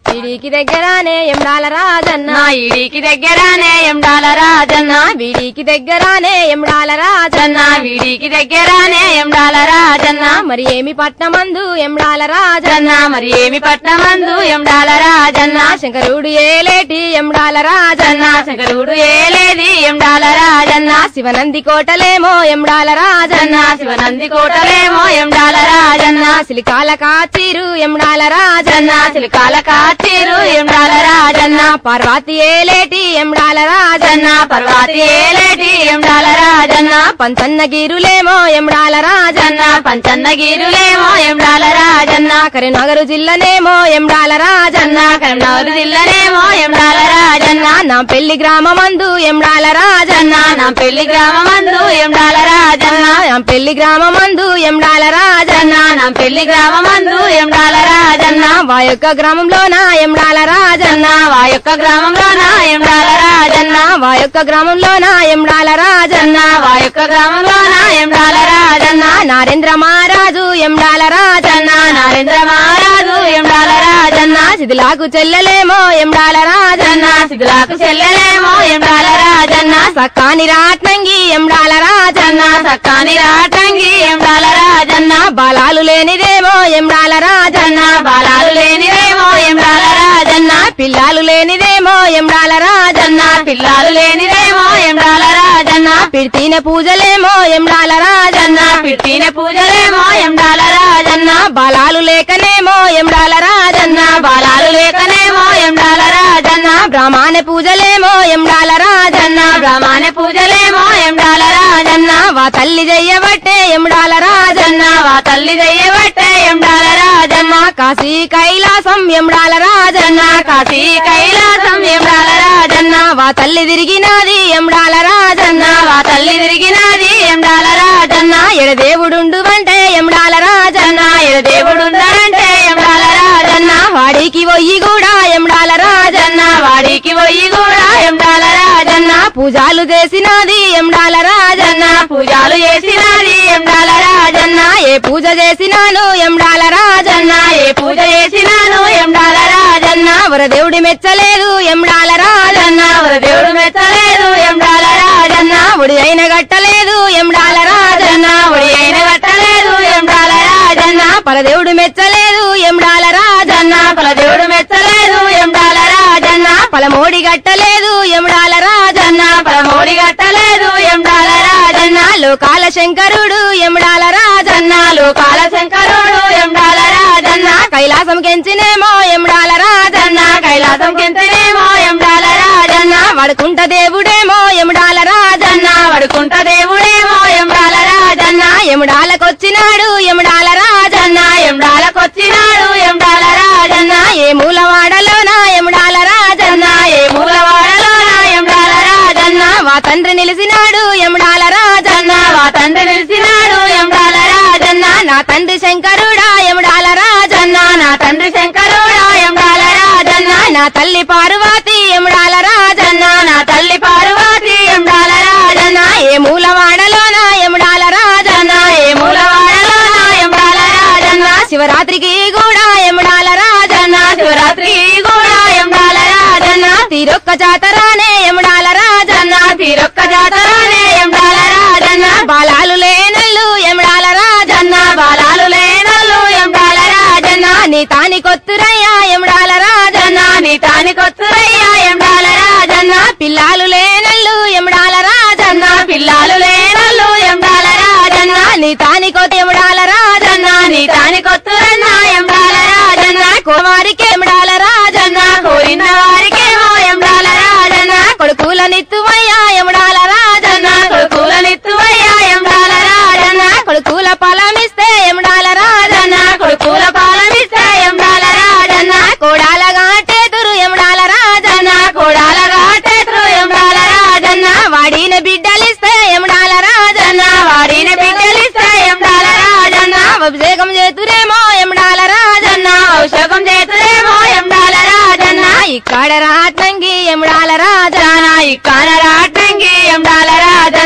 వీడికి దగ్గరానే ఎండాల రాజన్న నా ఈడికి దగ్గరానే ఎండాల రాజన్న వీడికి దగ్గరానే ఎండాల రాజన్న జన్న వీడికి దగ్గరానే ఎండాల రాజన్న మరి ఏమి పట్నమందు ఎండాల రాజన్న జన్న మరి ఏమి పట్నమందు ఎండాల రాజన్న శంకరుడు ఏలేటి ఎండాల రాజన్న జన్న శంకరుడు ఏలేది ఎండాల రాజన్న శివనంది కోటలేమో ఎండాల రాజన్న జన్న శివనంది కోటలేమో ఎండాల రాజన్న సిలికాల కాచిరు ఎండాల రాజన్న జన్న సిలికాల కాచీరు ఎండాల రాజన్న పార్వతి ఏలేటి ఎండాల రాజన్న జన్న పర్వాతి ఏలేటి ఎండాల రాజన్న పంచన్న గిరులేమో ఎండాల రాజన్న జన్న పంచన్నగిరులేమో ఎండాల రాజన్న కరీంనగర్ జిల్లనేమో ఎండాల రాజన్న జన్న కరీంనగర్ జిల్లనేమో ఎండాల రాజన్న నా పెళ్లి గ్రామమందు ఎండాల రాజన్న జన్న నా పెళ్లి గ్రామమందు ఎండాల రాజన్న నా పెళ్లి గ్రామమందు ఎండాల రాజన్న జన్న నా పెళ్లి గ్రామమందు ఎండాల రాజన్న వా యొక్క గ్రామంలోన ఎండాల రాజన్న జన్న వా యొక్క గ్రామంలోన ఎండాల రాజన్న వా యొక్క గ్రామంలోన ఎండాల రాజన్న జన్న వా యొక్క గ్రామంలోన ఎండాల రాజన్న నారేంద్ర మహారాజు ఎండాల రాజన్న జన్న నరేంద్ర మహారాజు ఎండాల రాజన్న శిథిలాకు చెల్లెలేమో ఎండాల రాజన్న జన్న శిథిలాకు చెల్లెలేమో ఎండాల రాజన్న సక్కాని రాట్నంగి ఎండాల రాజన్న జన్న సక్కాని రాటంగి ఎండాల రాజన్న బాలాలు లేనిదేమో ఎండాల రాజన్న జన్న బాలాలు లేనిదేమో ఎండాల రాజన్న పిల్లాలు లేనిదేమో ఎండాల రాజన్న జన్న పిల్లాలు లేనిదేమో ఎండాల రాజన్న పిడితీన పూజలేమో ఎండాల రాజన్న జన్న పిట్టిన పూజలేమో ఎండాల రాజన్న బాలాలు లేకనేమో ఎండాల రాజన్న జన్న బాలాలు లేకనేమో ఎండాల రాజన్న బ్రాహ్మణ పూజలేమో ఎండాల రాజన్న జన్న బ్రహ్మాణ పూజలేమో ఎండాల రాజన్న వా తల్లి చెయ్యబట్టే ఎండాల రాజన్న జన్న వా తల్లి దయ్యబట్టే ఎండాల రాజన్న కాశీ కైలాసం ఎండాల రాజన్న జన్న కాశీ కైలాసం ఎండాల రాజన్న వా తల్లి తిరిగినాది ఎండాల రాజన్న జన్న వా తల్లి తిరిగినది ఎండాల రాజన్న ఎడదేవుడుండు అంటే ఎండాల రాజన్న జన్న ఎడ దేవుడున్నాడంటే ఎండాల రాజన్న వాడికి పోయి కూడా ఎండాల రాజన్న జన్న వాడికి పోయి కూడా ఎండాల రాజన్న పూజాలు చేసినది ఎండాల రాజన్న జన్న పూజలు చేసినది ఎండాల రాజన్న ఏ పూజ చేసినాను ఎండాల రాజన్న జన్న ఏ పూజ చేసినాను ఎండాల రాజన్న వరదేవుడి మెచ్చలేదు ఎండాల రాజన్న జన్న ఎవరు దేవుడు మెచ్చలేదు ఎండాల రాజన్న ఉడి అయిన గట్టలేదు ఎండాల రాజన్న జన్న ఒడి అయిన కట్టలేదు ఎండాల రాజన్న పరదేవుడు మెచ్చలేదు ఎండాల రాజన్న జన్న కుల దేవుడు మెచ్చలేదు ఎండాల రాజన్న పలమోడి గట్టలేదు ఎండాల రాజన్న జన్న పరమోడి కట్టలేదు ఎండాల రాజన్న లోకాల శంకరుడు ఎండాల రాజన్న జన్న లోకాల శంకరుడు ఎండాల రాజన్న కైలాసం కెంచినేమో ఎండాల రాజన్న జన్న కైలాసం కింతనేమో ఎండాల రాజన్న వడుకుంట దేవుడేమో ఎండాల రాజన్న జన్న వడుకుంట దేవుడేమో ఎండాల రాజన్న ఎముడాలకొచ్చినాడు ఎండాల రాజన్న జన్న ఎండాలకొచ్చినాడు ఎండాల రాజన్న ఏ మూలవాడలోన ఎండాల రాజన్న జన్న ఏ మూలవాడలోన ఎండాల రాజన్న వా తండ్రి నిలిసినాడు ఎండాల రాజన్న జన్న వా తండ్రి నిలిచినాడు ఎండాల రాజన్న నా తండ్రి శంకరుడా ఎండాల రాజన్న జన్న నా తండ్రి శంకరుడా ఎండాల రాజన్న నా తల్లి పార్వతి ఎండాల రాజన్న జన్న నా తల్లి పార్వతి ఎండాల రాజన్న ఏ మూలవాడలోన ఎండాల రాజన్న జన్న ఏ మూలవాడలోన ఎండాల రాజన్న శివరాత్రికి కూడా ఎండాల రాజన్న జన్న శివరాత్రి కూడా ఎండాల రాజన్న తీరొక్క జాతరానే ఎండాల రాజన్న జన్న తీరొక్క జాతరనే ఎండాల రాజన్న బాలాలు లేనల్లు ఎండాల రాజన్న జన్న బాలాలు లేనల్లు ఎండాల రాజన్న నీ తాని కొత్తురయ్యా ఎండాల రాజన్న జన్న నీ తానికొత్తురయ్యా ఎండాల రాజన్న పిల్లాలు లేనల్లు ఎండాల రాజన్న జన్న పిల్లాలు లేనల్లు ఎండాల రాజన్న నీ తాని కొత్త ఎండాల రాజన్న జన్న నీ తానికొత్తురన్న ఎండాల రాజన్న కుమారికి ఎండాల రాజన్న జన్న కోరిన వారికేమో ఎండాల రాజన్న కొడుకుల నిత్తువయ్యా ఎండాల రాజన్న జన్న కొడుకులనిత్తువయ్యా ఎండాల రాజన్న కొడుకుల ఫలమిస్తే ఎండాల రాజన్న జన్న కొడుకుల పాలనిస్తే ఎండాల రాజన్న కోడాల గాటేతురు ఎండాల రాజన్న జన్న కోడాల రాటేత్రు ఎండాల రాజన్న వాడిన బిడ్డలిస్తే ఎండాల రాజన్న జన్న వాడిన బిడ్డలిస్తే ఎండాల రాజన్న అభిషేకం చేతురేమో ఎండాల రాజన్న జన్న ఔషధం చేతులేమో ఎండాల రాజన్న ఇక్కడ రాట్నంగి ఎండాల రాజన్న జన ఇక్కన రాటంగి ఎండాల రాజన్న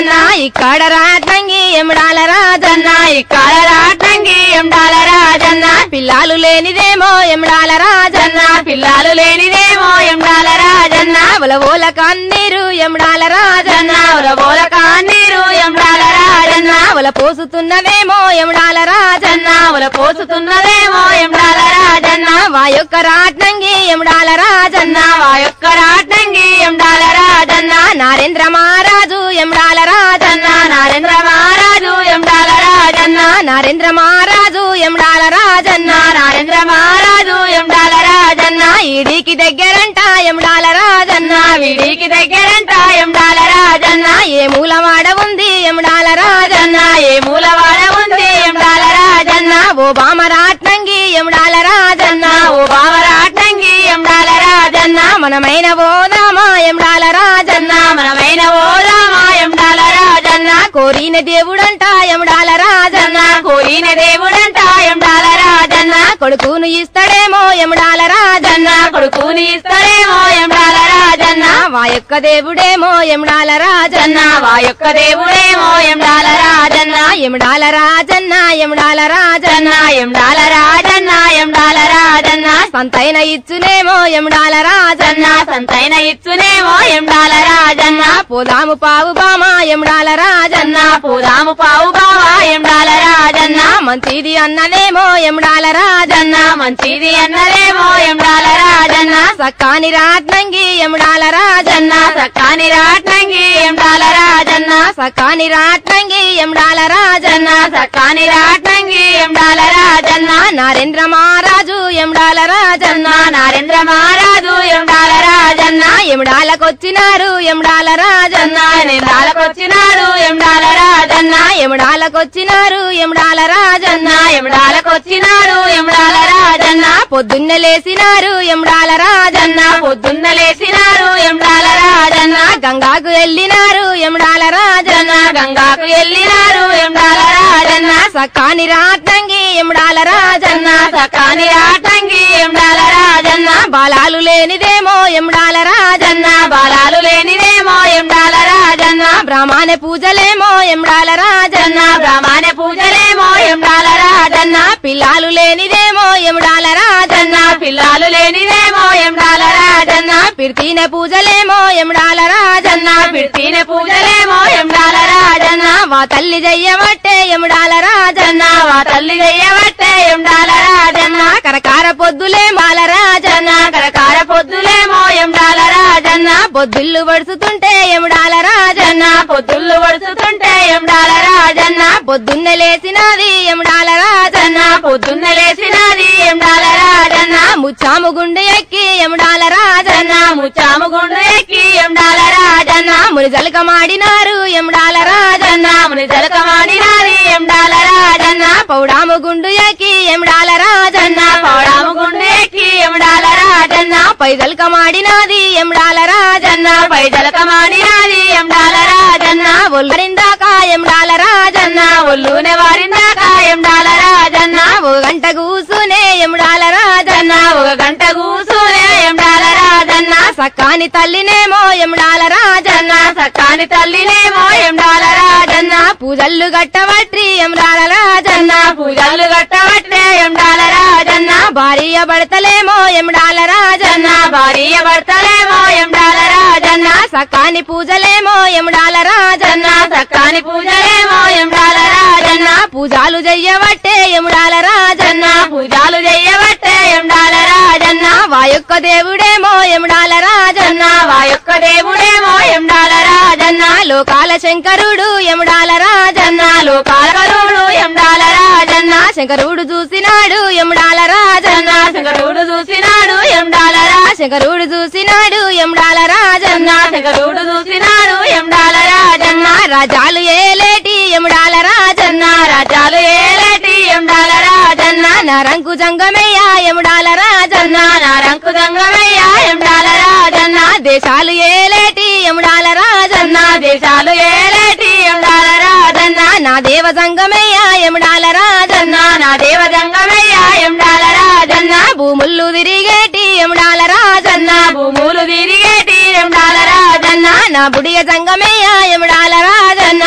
రాజన్న ఇక్కడ రాత్రంగి ఎముడాల రాజన్న ఇక్కడ రాట్నంగి ఎండాల రాజన్న పిల్లాలు లేనిదేమో ఎముడాల రాజన్న పిల్లలు లేనిదేమో ఎండాల రాజన్న ఉల ఓల కన్నీరు ఎముడాల రాజన్న ఉరబోల కాన్నీరు ఎండాల రాజన్న ఉల పోసుతున్నదేమో ఎముడాల రాజన్న ఉల పోసుతున్నదేమో ఎండాల రాజన్న వా యొక్క రాట్నంగి ఎముడాల రాజన్న వా యొక్క రాట్నంగి ఎండాల రాజన్న నారేంద్ర మహారాజు ఎముడాల రాజన్న నరేంద్ర మహారాజు ఎండాల రాజన్న నరేంద్ర మహారాజు ఎముడాల రాజన్న నరేంద్ర మహారాజు ఎండాల రాజన్న ఈడికి దగ్గరంట ఎముడాల రాజన్న విడికి దగ్గరంట ఎండాల రాజన్న ఏ మూలవాడ ఉంది ఎముడాల రాజన్న ఏ మూలవాడ ఉంది ఎండాల రాజన్న ఓ బామరాట్నంగి ఎముడాల రాజన్న ఓ బావరాటంగి ఎండాల రాజన్న మనమైన ఓదామా ఎముడాల రాజన్న మనమైన ఓ రామ ఎండాల రాజన్న కోరిన దేవుడంట ఎముడాల రాజన్న కోయిన దేవుడంట ఎండాల రాజన్న కొడుకును ఇస్తాడేమో ఎముడాల రాజన్న కొడుకుని ఇస్తాడేమో ఎండాల రాజన్న వా యొక్క దేవుడేమో ఎముడాల రాజన్న వా యొక్క దేవుడేమో ఎండాల రాజన్న ఎముడాల రాజన్న ఎముడాల రాజన్న ఎండాల రాజన్న ఎండాల రాజన్న సంతైన ఇచ్చునేమో ఎముడాల రాజన్న సంతైన ఇచ్చునేమో ఎండాల రాజన్న పోదాము పావు బామ ఎముడాల రాజన్న పూదాము పావు బావా ఎండాల రాజన్న మంచిది అన్నదేమో ఎముడాల రాజన్న మంచిది అన్నదేమో ఎండాల రాజన్న సక్కాని రాట్నంగి ఎముడాల రాజన్న సక్కాని రాట్నంగి ఎండాల రాజన్న సక్కాని రాట్నంగి ఎముడాల రాజన్న సక్కాని రాట్నంగి ఎండాల రాజన్న నరేంద్ర మహారాజు ఎముడాల రాజన్న నరేంద్ర మహారాజు ఎండాల రాజన్న ఎముడాలకొచ్చినారు ఎముడాల రాజన్న నిందాలకొచ్చినాడు ఎండాల రాజన్న ఎముడాలకొచ్చినారు ఎముడాల రాజన్న ఎముడాలకొచ్చినాడు ఎండాల రాజన్న పొద్దున్నే లేసినారు ఎముడాల రాజన్న పొద్దున్న లేచినాడు ఎండాల రాజన్న గంగాకు వెళ్ళినారు ఎముడాల రాజన్న గంగాకు వెళ్ళినారు ఎండాల రాజన్న సక్కాని రాట్నంగి ఎముడాల రాజన్న సకాని రాటంగి ఎండాల రాజన్న బాలాలు లేనిదేమో ఎముడాల రాజన్న బాలాలు లేనిదేమో ఎండాల రాజన్న బ్రాహ్మణ పూజలేమో ఎముడాల రాజన్న బ్రహ్మాణ పూజలేమో ఎండాల రాజన్న పిల్లాలు లేనిదేమో ఎముడాల రాజన్న పిల్లలు లేనిదేమో ఎండాల రాజన్న పిర్తీన పూజలేమో ఎముడాల రాజన్న పిడితిన పూజలేమో ఎండాల రాజన్న వా తల్లి జయ్యబట్టే ఎముడాల రాజన్న వా తల్లి చెయ్యబట్టే ఎండాల రాజన్న కరకార పొద్దులే మాల రాజన్న కరకార పొద్దులేమో ఎండాల రాజన్న పొద్దుళ్ళు పడుతుంటే ఎముడాల రాజన్న పొద్దుళ్ళు వడుతుంటే ఎండాల రాజన్న పొద్దున్న లేచినది ఎముడాల రాజన్న పొద్దున్న లేచినది ఎండాల రాజన్న ముచ్చాము గుండు ఎక్కి ఎముడాల రాజన్న ముచ్చాము గుండు ఎక్కి ఎండాల రాజన్న ముని జలక మాడినారు ఎముడాల రాజన్న ముని జలకమాడినాది ఎండాల రాజన్న పౌడాము గుండు ఎక్కి ఎముడాల రాజన్న పౌడాము గుండు ఎక్కి ఎండాల రాజన్న పై జలక మాడినాది ఎముడాల రాజన్న పై జలకమాడినాది ఎండాల రాజన్న ఒల్లరిందాక ఎముడాల రాజన్న ఒళ్ళునే వారిందాక ఎండాల రాజన్న ఓ గంట కూసునే ఎముడాల రాజన్న ఒక గంట కూసునే ఎండాల రాజన్న సక్కాని తల్లినేమో ఎముడాల రాజన్న సక్కాని తల్లినేమో ఎండాల రాజన్న పూజల్లు గట్టవట్రి ఎముడాల రాజన్న పూజలు గట్టబట్టే ఎండాల రాజన్న భార్య భర్తలేమో ఎముడాల రాజన్న భార్య భర్తలేమో ఎండాల రాజన్న సకాని పూజలేమో ఎముడాల రాజన్న సక్కాని పూజలేమో ఎండాల రాజన్న పూజాలు చెయ్యబట్టే ఎముడాల రాజన్న పూజలు చెయ్యబట్టే ఎండాల రాజన్న వా యొక్క దేవుడేమో ఎముడాల రాజన్న వా యొక్క దేవుడేమో ఎండాల రాజన్న లోకాల శంకరుడు ఎముడాల రాజన్న లోకాల కరుడు ఎండాల రాజన్న శంకరుడు చూసినాడు ఎముడాల రాజన్న శంకరుడు చూసినాడు ఎండాల రాజన్న శంకరుడు చూసినాడు ఎముడాల రాజన్న శంకరుడు చూసినాడు ఎండాల రాజన్న రాజాలు ఏలేటి ఎముడాల రాజన్న రాజాలు ఏలేటి ఎండాల రాజన్న నరంకు జంగమయ్య ఎముడాల రాజన్న నారంకు దంగమయ్య ఎండాల రాజన్న దేశాలు ఏలేటి ఎముడాల రాజన్న దేశాలు ఏలేటి ఎండాల రాజన్న నా దేవ జంగమయ్య ఎముడాల రాజన్న నా దేవ దంగమయ్య ఎండాల రాజన్న భూముళ్ళు తిరిగేటి ఎముడాల రాజన్న భూములు తిరిగేటి ఎండాల రాజన్న నా బుడియ జంగమయ్య ఎముడాల రాజన్న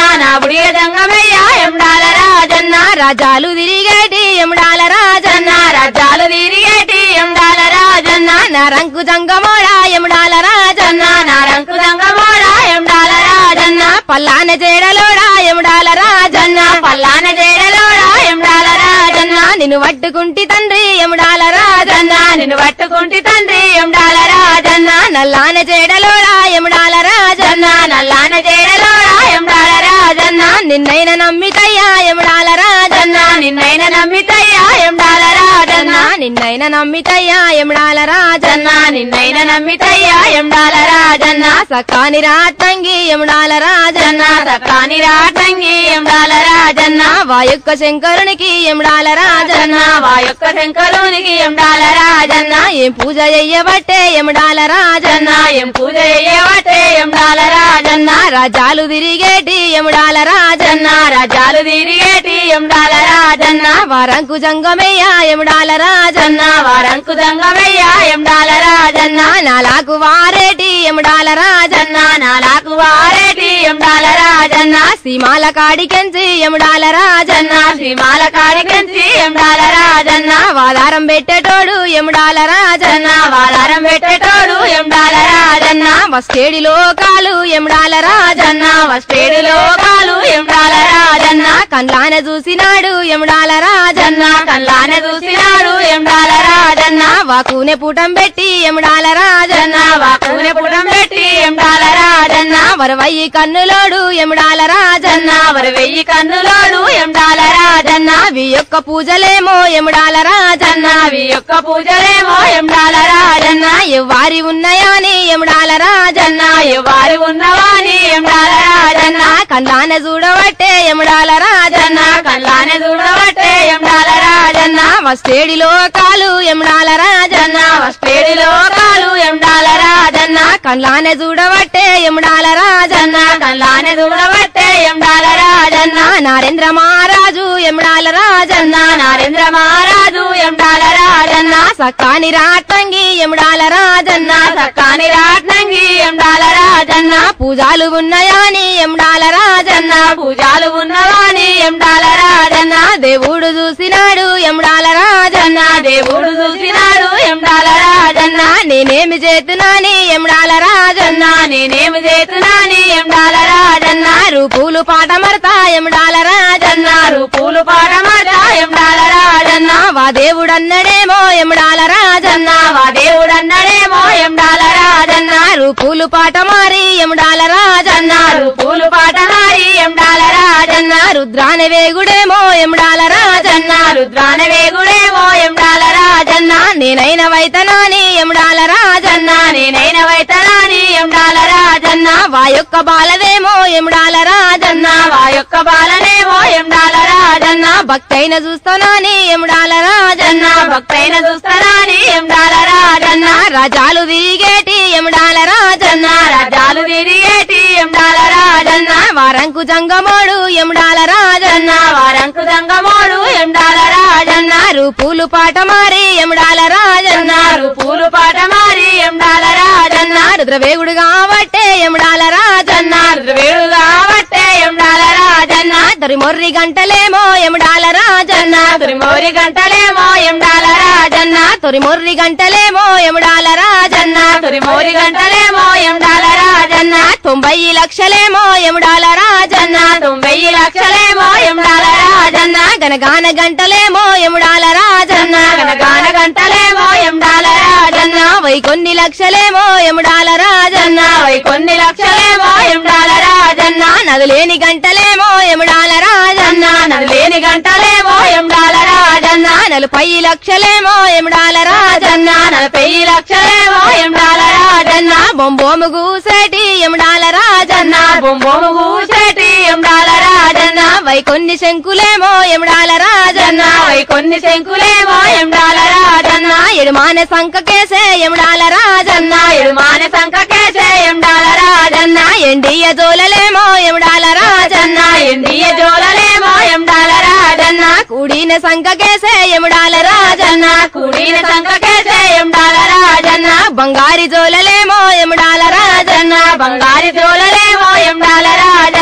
రాజాలు తిరిగేటి ఎముడాల రాజన్న రాజ్యాలు తిరిగేటి ఎండాల రాజన్న నా రంకు జంగమోడా ఎముడాల రాజన్న నారంకు దంగమోడ ఎండాల రాజన్న పల్లాన జేడలోడా ఎముడాల రాజన్న పల్లాన జేడలోడ ఎండాల రాజన్న నిన్ను పట్టుకుంటి తండ్రి ఎముడాల రాజన్న నిన్ను పట్టుకుంటి తండ్రి ఎండాల రాజన్న నల్లాన జేడలోడా ఎముడాల రాజన్న నల్లాన జేడలోడ ఎండాల రాజన్న నిన్నైన నమ్మితయ్యా ఎముడాల రాజన్న నిన్నైన నమ్మితయ్యా ఎండాల రాజన్న నిన్నైన నమ్మితయ్యా ఎముడాల రాజన్న నిన్నైన నమ్మితయ్యా ఎండాల రాజన్న సకాని రాతంగి ఎముడాల రాజన్న సకాని రాటంగి ఎండాల రాజన్న వా యొక్క శంకరునికి ఎముడాల రాజన్న వా యొక్క శంకరునికి ఎండాల రాజన్న ఏం పూజ చెయ్యబట్టే ఎముడాల రాజన్న ఏం పూజ చేయవటే ఎండాల రాజన్న రాజాలు తిరిగేటి ఎముడాల రాజన్న రాజాలు తిరిగేటి ఎండాల రాజన్న వారంకు జంగమయ్య ఎముడాల రాజన్న వారంకు దంగమయ్య ఎండాల రాజన్న నాలాకు వారేటి ఎముడాల రాజన్న నాలాకు వారేటి ఎండాల రాజన్న సీమాల కాడికెంచి ఎముడాల రాజన్న శ్రీమాల కాడికంచి ఎండాల రాజన్న వాదారం పెట్టేటోడు ఎముడాల రాజన్న వారారం పెట్టేటోడు ఎండాల రాజన్న వస్తేడి లోకాలు ఎముడాల రాజన్న వస్తేడు లోకాలు ఎండాల రాజన్న కండ్లాన చూసినాడు ఎముడాల రాజన్న కల్లాన చూసినాడు ఎండాల రాజన్న వాకునే పూటం పెట్టి ఎముడాల రాజన్న వాకునే పుటం పెట్టి ఎండాల రాజన్న వరవయ్యి కన్నులోడు ఎముడాల రాజన్న వరి వెయ్యి కన్నులోడు ఎండాల రాజన్న అవి యొక్క పూజలేమో ఎముడాల రాజన్న అవి యొక్క పూజలేమో ఎండాల రాజన్న ఎవ్వారి ఉన్నాయని ఎముడాల రాజన్న వారు ఉన్నవాని ఎండాల రాజన్న కందాన చూడబట్టే ఎముడాల రాజన్న కల్లానే చూడబట్టే ఎండాల రాజన్న వస్తేడి లోకాలు ఎముడాల రాజన్న వస్తేడి లోకాలు ఎండాల రాజన్న కండ్లానే చూడబట్టే ఎముడాల రాజన్న కల్లానే చూడబట్టే ఎండాల రాజన్న నారేంద్ర మహారాజు ఎముడాల రాజన్న నరేంద్ర మహారాజు ఎండాల రాజన్న సక్కాని రాటంగి ఎముడాల రాజన్న సక్కాని రాట్నంగి ఎండాల రాజన్న పూజాలు ఉన్నాయని ఎముడాల రాజన్న పూజాలు ఉన్నవాని ఎండాల రాజన్న దేవుడు చూసినాడు ఎముడాల రాజన్న దేవుడు చూసినాడు ఎండాల రాజన్న నేనేమి చేతున్నాని ఎముడాల రాజన్న నేనేమి చేతున్నాని ఎండాల రాజన్న రూపులు పాట మరతా ఎముడాల రాజన్న రూపులు పాడమాట ఎండాల రాజన్న వా దేవుడన్నడేమో ఎముడాల రాజన్న వా దేవుడు అన్నాడేమో ఎండాల రాజన్న రూపులు పాట మారి ఎముడాల రాజన్న రూపులు పాట మారి ఎండాల రాజన్న రుద్రాన వేగుడేమో ఎముడాల రాజన్న రుద్రాన వేగుడేమో ఎండాల రాజన్న నేనైన వైతనాని ఎముడాల రాజన్న నేనైన వైతనాని ఎండాల రాజన్న వా యొక్క బాలదేమో ఎముడాల రాజన్న వా యొక్క బాలనేమో ఎండాల రాజన్న భక్తైన చూస్తానాని ఎముడాల రాజన్న భక్తైన చూస్తానని ఎండాల రాజన్న రాజాలు తిరిగేటి ఎముడాల రాజన్న రాజాలు తిరిగేటి ఎండాల రాజన్న వారంకు జంగమోడు ఎముడాల రాజన్న వారంకు దంగమోడు ఎండాల రాజన్న రూపులు పాట మారి ఎముడాల రాజన్న పూలు పాట మారి ఎండాల రాజన్న రుద్రవేగుడు కాబట్టే ఎముడాల రాజన్న వేడు కాబట్టే ఎండాల రాజన్న తరి మొర్రి గంటలేమో ఎముడాల రాజన్న తురిమోరి గంటలేమో ఎండాల రాజన్న తొరి మొర్రి గంటలేమో ఎముడాల రాజన్న తురిమోరి గంటలేమో ఎండాల రాజన్న తొంభై లక్షలేమో ఎముడాల రాజన్న తొంభై లక్షలేమో ఎండాల రాజన్న గనగాన గంటలేమో ఎముడాల రాజన్న గనగాన గంటలేమో ఎండాల రాజన్న వై కొన్ని లక్షలేమో ఎముడాల రాజన్న వై కొన్ని లక్షలేమో ఎండాల రాజన్న నదులేని గంటలేమో ఎముడాల రాజన్న నది లేని గంటలేమో ఎండాల రాజన్న నలభై లక్షలేమో ఎముడాల రాజన్న నలభై లక్షలేమో ఎండాల రాజన్న బొంబోము గూసేటి ఎముడాల రాజన్న బొమ్మము కూసేటి ఎండాల రాజన్న వై కొన్ని శంకులేమో ఎముడాల రాజన్న వై కొన్ని శంకులేమో ఎండాల రాజన్న ఎడుమాన సంకకేసే ఎముడాల రాజన్న ఎడుమాన సంకకేసే ఎండాల రాజన్న ఎండియ జోలలేమో ఎముడాల రాజన్న ఎండియ జోలలేమో ఎండాల రాజన్న కూడిన సంకకేసే ఎముడాల రాజన్న కూడిన సంకకేసే ఎండాల రాజన్న బంగారి జోలలేమో ఎముడాల రాజన్న బంగారి జోలలేమో ఎండాల రాజన్న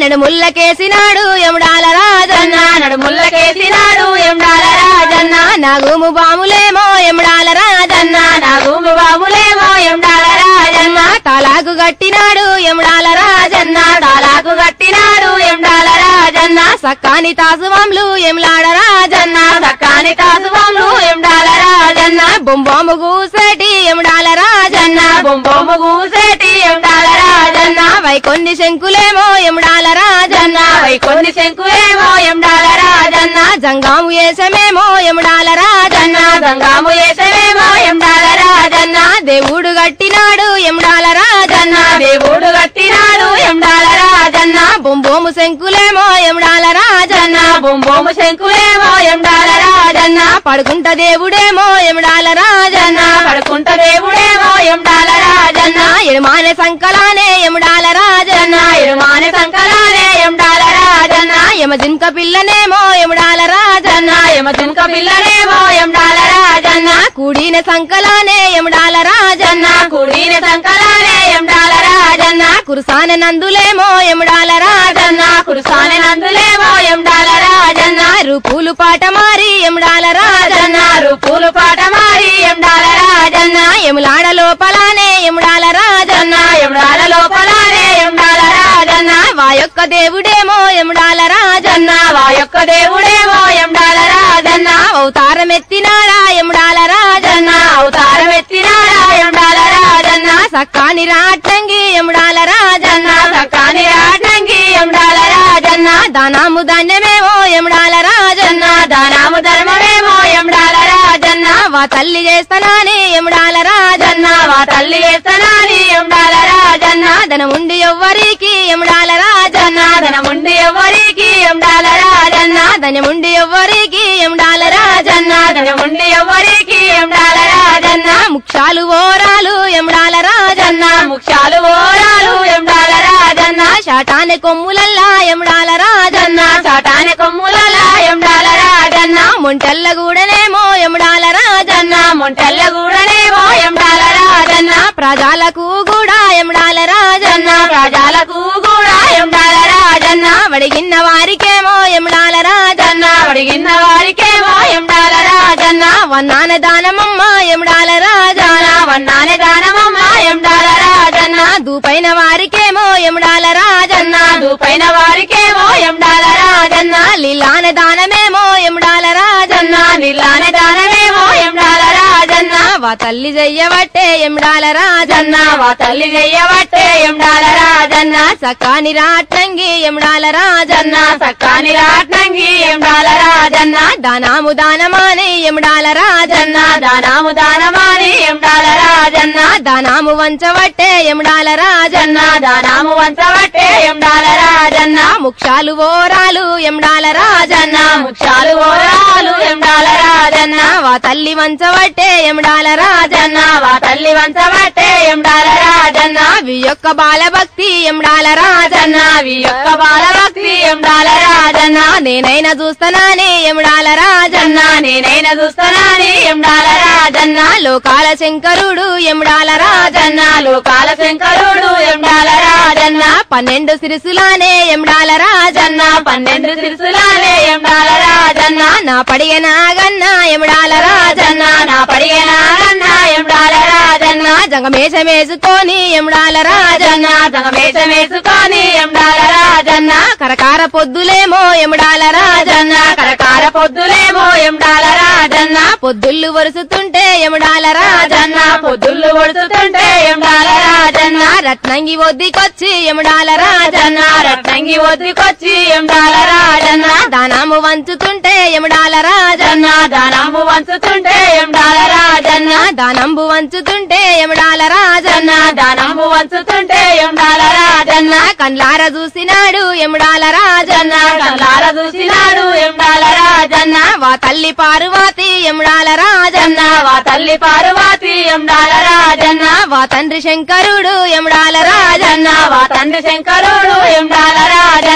నడుముల్లకేసినాడు ఎముడాల రాజన్న నడుముల్లకేసినాడు ఎండాల రాజన్న నాగుము బాములేమో ఎముడాల రాజన్న నా భూమి బాబులేమో ఎండాల రాజన్న తలాగు గట్టినాడు ఎముడాల రాజన్న తాలాకు కట్టినాడు ఎండాల రాజన్న సక్కాని తాసువంలు ఎములాడ రాజన్న సక్కాని కాసువాములు ఎండాల రాజన్న బొంబొమ్మ గూసేటి ఎముడాల రాజన్న బొంబొమ్మ గూసేటి ఎండాల రాజన్న వైకొన్ని శంకులేమో ఎముడాల రాజన్న వైకొన్ని శంకులేమో ఎండాల రాజన్న జంగాము వేసమేమో ఎముడాల రాజన్న గంగాము వేసవేమో ఎండాల రాజన్న దేవుడు గట్టినాడు ఎముడాల రాజన్న దేవుడు కట్టినాడు ఎండాల రాజన్న బొంబోము శంకులేమో ఎముడాల రాజన్న బొంబొమ్మ శంకులేమో ఎండాల రాజన్న పడుకుంట దేవుడేమో ఎముడాల రాజన్న పడుకుంట దేవుడేమో ఎండాల రాజన్న ఎడమానే సంకలానే ఎముడాల రాజన్న ఇరుమాని సంకలాలే ఎండాల రాజన్న యమజింక పిల్లనేమో ఎముడాల రాజన్న యమ దుంక పిల్లనేమో ఎండాల రాజన్న కూడిన సంకలానే ఎముడాల రాజన్న కుడిన సంకలాలే ఎండాల రాజన్న కురుసాన నందులేమో ఎముడాల రాజన్న కురుసాని నందులేమో ఎండాల రాజన్న రూపులు పాట మారి ఎముడాల రాజన్న రూపులు పాట మారి ఎండాల రాజన్న ఎములాడ లోపలానే ఎముడాల రాజన్న ఎండాల లోపలానే ఎండాల రాజన్న వా యొక్క దేవుడేమో ఎముడాల రాజన్న వా యొక్క దేవుడేమో ఎండాల రాజన్న అవతారం ఎత్తినాడా ఎముడాల రాజన్న అవతారం ఎత్తినాడా ఎండాల రాజన్న సక్కాని రాటంగి ఎముడాల రాజన్న సకాని రాటంగి ఎండాల రాజన్న దానాము ధాన్యమేమో ఎముడాల రాజన్న దానాము ధర్మమేమో ఎండాల రాజన్న వా తల్లి చేస్తానని ఎముడాల రాజన్న వా తల్లి వేస్తనాని ఎండాల రాజన్న ధనముండి ఎవ్వరికి ఎముడాల రాజన్న ధనముండి ఎవరికి ఎండాల రాజన్న ధనముండి ఎవ్వరికి ఎముడాల రాజన్న ధనముండి ఎవరికి ఎండాల రాజన్న ముక్షాలు ఓరాలు ఎముడాల రాజన్న ముఖ్యాలు ఓరాలు ఎండాల రాజన్న శాటాని కొమ్ములల్లా ఎముడాల రాజన్న చాటాని కొమ్ములలా ఎండాల రాజన్న మొంటెల్ల గూడనేమో ఎముడాల రాజన్న మొంటెల్ల గూడనేమో ఎండాల రాజన్న ప్రజలకు కూడా ఎముడాల రాజన్న ప్రజలకు కూడా ఎండాల రాజన్న వడిగిన్న వారికేమో ఎముడాల రాజన్న అడిగిన వారికేమో ఎండాల రాజన్న వన్నాన దానమమ్మ ఎముడాల రాజన్న వన్నానే దానమమ్మ ఎండాల రాజన్న దూపైన వారికేమో ఎముడాల రాజన్న దూపైన వారికేమో ఎండాల రాజన్న లీలాన దానమేమో ఎముడాల రాజన్న నిల్లానే దానమేమో ఎండాల రాజన్న వా తల్లి చెయ్యబట్టే ఎముడాల రాజన్న వా తల్లి చెయ్యబట్టే ఎండాల రాజన్న సకాని రాటంగి ఎముడాల రాజన్న సక్కాని రాట్నంగి ఎండాల రాజన్న దానాము దానమాని ఎముడాల రాజన్న దానాము దానమాని ఎండాల రాజన్న దానాము వంచబట్టే ఎముడాల రాజన్న దానాము వంచబట్టే ఎండాల రాజన్న ముక్షాలు ఓరాలు ఎముడాల రాజన్న ముఖ్యాలు ఓరాలు ఎండాల రాజన్న వా తల్లి వంచబట్టే ఎముడాల రాజన్న వా తల్లి వంచబట్టే ఎండాల రాజన్న వి యొక్క బాలభక్తి ఎముడాల రాజన్న వి యొక్క బాలభక్తి ఎండాల రాజన్న నేనైనా చూస్తానని ఎముడాల రాజన్న నేనైనా చూస్తానని ఎండాల రాజన్న లోకాల శంకరుడు ఎముడాల రాజన్న లోకాల శంకరుడు ఎండాల రాజన్న పన్నెండు సిరిసులానే ఎముడాల రాజన్న పన్నెండు సిరుసులాలే ఎండాల రాజన్న నా పడిగ నాగన్న ఎముడాల రాజన్న నా పడిగనాగన్న ఎండాల రాజన్న జంగమేషమేసుకొని ఎముడాల రాజన్న జగమేషం వేసుకొని ఎండాల రాజన్న కరకార పొద్దులేమో ఎముడాల రాజన్న కరకార పొద్దులేమో ఎండాల రాజన్న పొద్దుళ్ళు వరుసుతుంటే ఎముడాల రాజన్న రాజన్న పొద్దుళ్ళు ఒడుతుంటే ఎండాల రాజన్న రత్నంగి ఒద్దికొచ్చి ఎముడాల రాజన్న రాజన్న రత్నంగి ఒద్దుకొచ్చి ఎండాల రాజన్న దానాము వంచుతుంటే ఎముడాల రాజన్న రాజన్న దానము వంచుతుంటే ఎండాల రాజన్న దానంబు వంచుతుంటే ఎముడాల రాజన్న రాజన్న దానము వంచుతుంటే ఎండాల రాజన్న కండ్లార చూసినాడు ఎముడాల రాజన్న రాజన్న కళ్ళార చూసినాడు ఎండాల రాజన్న వా తల్లి పార్వతి ఎముడాల రాజన్న రాజన్న వా తల్లి పార్వతి ఎండాల రాజన్న వా తండ్రి శంకరుడు ఎముడాల రాజన్న రాజన్న వా తండ్రి శంకరుడు ఎండాల రాజన్న బాల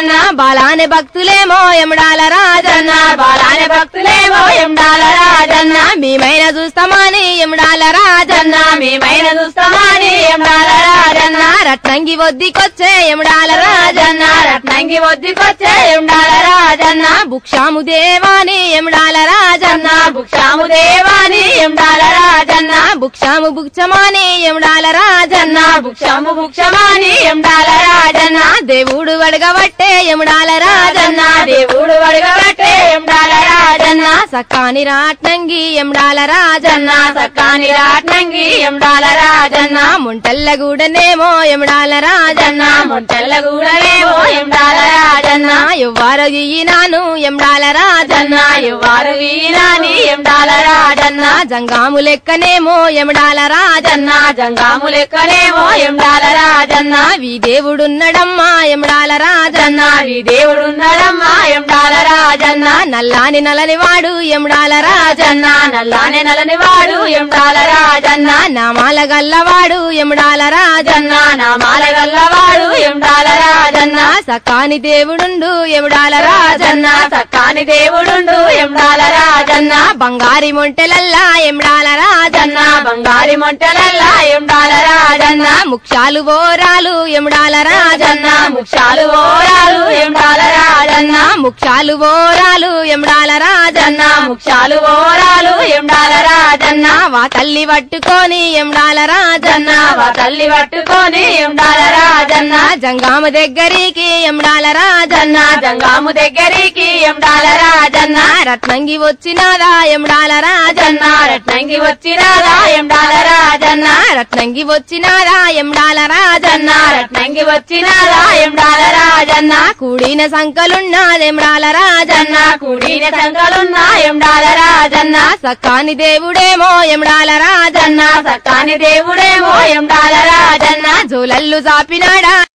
బాలానే భక్తులేమో ఎముడాల రాజన్న బాలానే భక్తులేమో ఎండాల రాజన్న మేమైనా చూస్తామని ఎముడాల రాజన్న మేమైన చూస్తామని ఎండాల రాజన్న రత్నంగి వద్దికొచ్చే ఎముడాల రాజన్న రాజన్న రత్నంగి ఒద్దికొచ్చే ఎండాల రాజన్న భుక్షాము దేవాని ఎముడాల రాజన్న భుక్షాము దేవాని ఎండాల రాజన్న భుక్షాము భుక్షమాని ఎముడాల రాజన్న భుక్షాము భుక్షమాని ఎండాల రాజన్న దేవుడు వడగబట్టే ఎముడాల రాజన్న రాజన్న దేవుడు అడగబట్టే ఎండాల రాజన్న సక్కాని రాట్నంగి ఎముడాల రాజన్న జన్న సక్కాని రాట్నంగి ఎండాల రాజన్న ముంటల్లగూడనేమో ఎముడాల రాజన్న జన్న ముంచెల్లగూడలేమో ఎండాల రాజన్న ఎవ్వారు నాను ఎముడాల రాజన్న జన్న ఎవ్వారు వీరాని ఎండాల రాజన్న జంగాము లెక్కనేమో ఎముడాల రాజన్న జన్న జంగాము లెక్కలేమో ఎండాల రాజన్న వీ దేవుడున్నడమ్మా ఎముడాల రాజన్న జన్న నీ దేవుడున్నాడమ్మా ఎండాల రాజన్న నల్లాని నలని వాడు ఎముడాల రాజన్న జన్న నల్లానే నలని వాడు ఎండాల రాజన్న నామాల గల్లవాడు ఎముడాల రాజన్న జన్న నామాల గల్లవాడు ఎండాల రాజన్న సకాని దేవుడుండు ఎముడాల రాజన్న జన్న సక్కాని దేవుడుండు ఎండాల రాజన్న బంగారి మొంటెలల్లా ఎముడాల రాజన్న జన్న బంగారి మొంటలల్లా ఎండాల రాజన్న ముక్షాలు ఓరాలు ఎముడాల రాజన్న జన్న ముక్షాలు ఓరాలు ఎండాల రాజన్న ముక్షాలు ఓరాలు ఎముడాల రాజన్న జన్న ముక్షాలు ఓరాలు ఎండాల రాజన్న వా తల్లి పట్టుకొని ఎముడాల రాజన్న జన్న వా తల్లి పట్టుకొని ఎండాల రాజన్న జంగామ దగ్గరికి ఎముడాల రాజన్న జన్న జంగాము దగ్గరికి ఎండాల రాజన్న రత్నంగి వచ్చినాదా ఎముడాల రాజన్న జన్న రత్నంగి వచ్చినాదా ఎండాల రాజన్న రత్నంగి వచ్చినాదా ఎముడాల రాజన్న జన్న రత్నంగి వచ్చినాదా ఎండాల రాజన్న కూడిన సంకలున్నాదెముడాల రాజన్న జన్న కూడిన సంకలున్నా ఎండాల రాజన్న సక్కాని దేవుడేమో ఎముడాల రాజన్న జన్న సక్కాని దేవుడేమో ఎండాల రాజన్న జోలల్లు చాపినాడా